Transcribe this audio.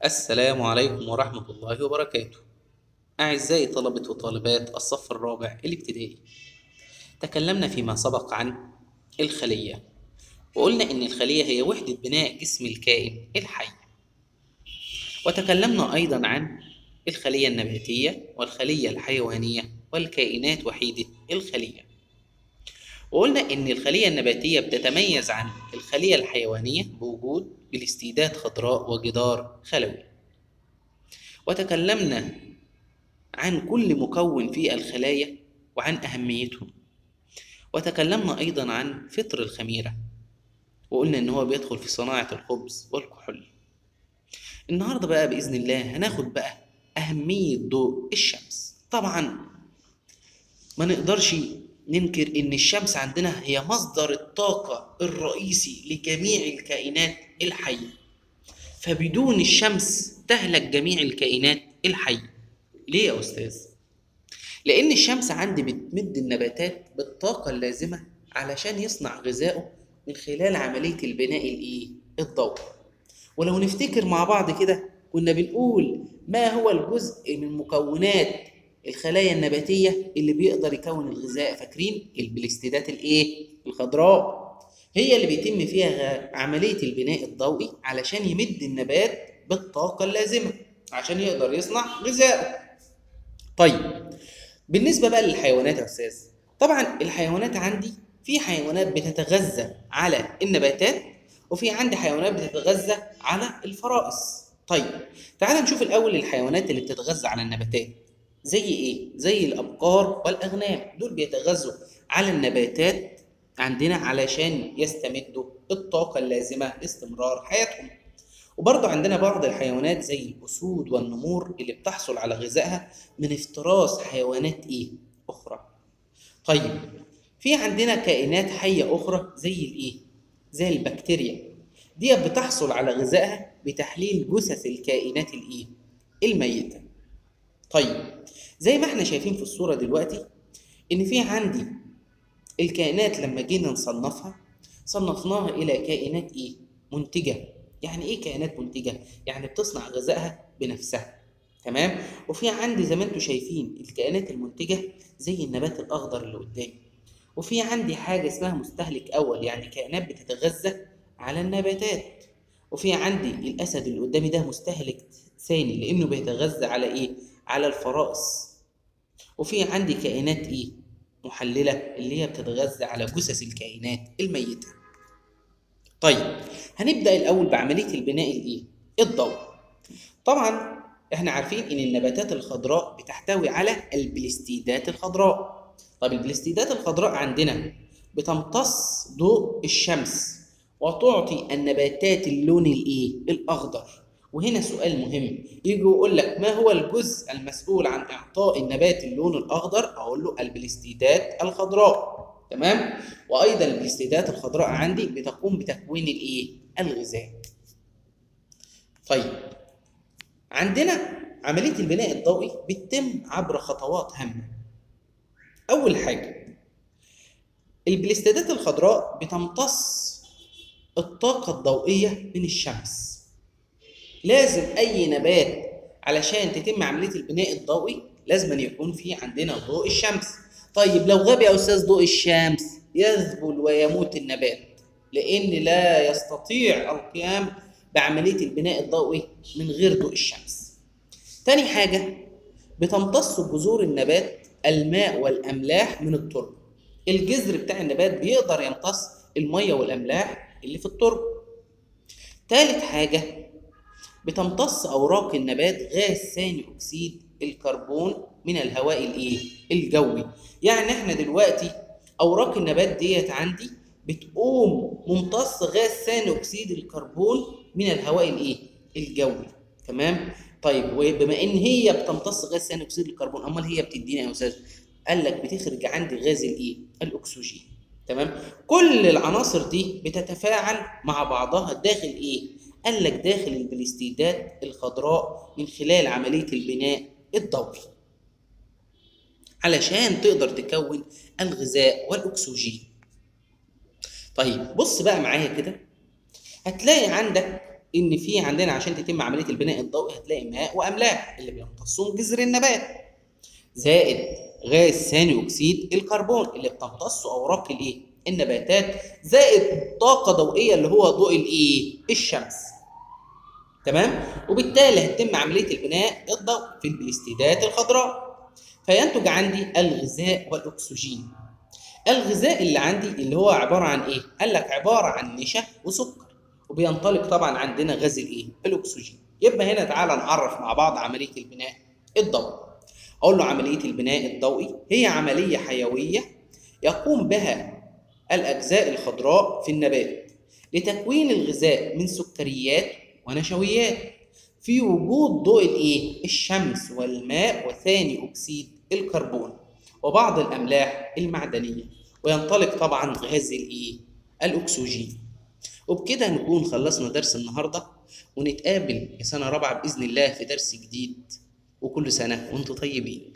السلام عليكم ورحمة الله وبركاته أعزائي طلبة وطالبات الصف الرابع الابتدائي تكلمنا فيما سبق عن الخلية وقلنا إن الخلية هي وحدة بناء جسم الكائن الحي وتكلمنا أيضا عن الخلية النباتية والخلية الحيوانية والكائنات وحيدة الخلية وقلنا إن الخلية النباتية بتتميز عن الخلية الحيوانية بوجود بالاستيداد خضراء وجدار خلوي وتكلمنا عن كل مكون في الخلايا وعن أهميتهم وتكلمنا أيضا عن فطر الخميرة وقلنا إن هو بيدخل في صناعة الخبز والكحول النهاردة بقى بإذن الله هناخد بقى أهمية ضوء الشمس طبعا ما نقدرش ننكر إن الشمس عندنا هي مصدر الطاقة الرئيسي لجميع الكائنات الحية فبدون الشمس تهلك جميع الكائنات الحية ليه يا أستاذ؟ لأن الشمس عندي بتمد النباتات بالطاقة اللازمة علشان يصنع غذائه من خلال عملية البناء الإيه؟ الضوئي ولو نفتكر مع بعض كده كنا بنقول ما هو الجزء من مكونات الخلايا النباتية اللي بيقدر يكون الغذاء فاكرين البلاستيدات الايه الخضراء هي اللي بيتم فيها عملية البناء الضوئي علشان يمد النبات بالطاقة اللازمة عشان يقدر يصنع غذائه طيب بالنسبة بقى للحيوانات يا أستاذ طبعا الحيوانات عندي في حيوانات بتتغذى على النباتات وفي عندي حيوانات بتتغذى على الفرائس طيب تعال نشوف الأول الحيوانات اللي بتتغذى على النباتات زي ايه؟ زي الابقار والاغنام دول بيتغذوا على النباتات عندنا علشان يستمدوا الطاقة اللازمة لاستمرار حياتهم وبرضه عندنا بعض الحيوانات زي الأسود والنمور اللي بتحصل على غذائها من افتراس حيوانات ايه؟ أخرى طيب في عندنا كائنات حية أخرى زي الايه؟ زي البكتيريا دي بتحصل على غذائها بتحليل جثث الكائنات الايه؟ الميتة طيب زي ما احنا شايفين في الصورة دلوقتي إن في عندي الكائنات لما جينا نصنفها صنفناها إلى كائنات إيه؟ منتجة يعني إيه كائنات منتجة؟ يعني بتصنع غذائها بنفسها تمام؟ وفي عندي زي ما انتم شايفين الكائنات المنتجة زي النبات الأخضر اللي قدامي وفي عندي حاجة اسمها مستهلك أول يعني كائنات بتتغذى على النباتات وفي عندي الأسد اللي قدامي ده مستهلك ثاني لأنه بيتغذى على إيه؟ على الفرائس وفي عندي كائنات ايه محلله اللي هي بتتغذى على جثث الكائنات الميته طيب هنبدا الاول بعمليه البناء الايه الضوء طبعا احنا عارفين ان النباتات الخضراء بتحتوي على البلاستيدات الخضراء طب البلاستيدات الخضراء عندنا بتمتص ضوء الشمس وتعطي النباتات اللون الايه الاخضر وهنا سؤال مهم يجي يقول لك ما هو الجزء المسؤول عن اعطاء النبات اللون الاخضر اقول له البلاستيدات الخضراء تمام وايضا البلاستيدات الخضراء عندي بتقوم بتكوين الايه الغذاء طيب عندنا عمليه البناء الضوئي بتتم عبر خطوات هامه اول حاجه البلاستيدات الخضراء بتمتص الطاقه الضوئيه من الشمس لازم اي نبات علشان تتم عمليه البناء الضوئي لازم أن يكون في عندنا ضوء الشمس طيب لو غاب يا استاذ ضوء الشمس يذبل ويموت النبات لان لا يستطيع القيام بعمليه البناء الضوئي من غير ضوء الشمس تاني حاجه بتمتص جذور النبات الماء والاملاح من التربه الجذر بتاع النبات بيقدر يمتص الميه والاملاح اللي في التربه تالت حاجه بتمتص اوراق النبات غاز ثاني اكسيد الكربون من الهواء الايه الجوي يعني احنا دلوقتي اوراق النبات ديت عندي بتقوم ممتص غاز ثاني اكسيد الكربون من الهواء الايه الجوي تمام طيب وبما ان هي بتمتص غاز ثاني اكسيد الكربون امال هي بتدينا يا استاذ قال لك بتخرج عندي غاز الايه الاكسجين تمام كل العناصر دي بتتفاعل مع بعضها داخل ايه قال لك داخل البلاستيدات الخضراء من خلال عملية البناء الضوئي علشان تقدر تكون الغذاء والأكسجين طيب بص بقى معايا كده هتلاقي عندك ان في عندنا عشان تتم عمليه البناء الضوئي هتلاقي ماء واملاح اللي بيمتصهم جذر النبات زائد غاز ثاني اكسيد الكربون اللي بتمتصه اوراق الايه النباتات زائد طاقه ضوئيه اللي هو ضوء الايه الشمس تمام وبالتالي هتتم عمليه البناء الضوء في البلاستيدات الخضراء فينتج عندي الغذاء والاكسجين الغذاء اللي عندي اللي هو عباره عن ايه قال لك عباره عن نشا وسكر وبينطلق طبعا عندنا غاز الايه الاكسجين يبقى هنا تعالى نعرف مع بعض عمليه البناء الضوئي اقول له عمليه البناء الضوئي هي عمليه حيويه يقوم بها الاجزاء الخضراء في النبات لتكوين الغذاء من سكريات ونشويات في وجود ضوء الايه الشمس والماء وثاني اكسيد الكربون وبعض الاملاح المعدنيه وينطلق طبعا غاز الايه الاكسجين وبكده نكون خلصنا درس النهارده ونتقابل في سنه رابعه باذن الله في درس جديد وكل سنه وانتم طيبين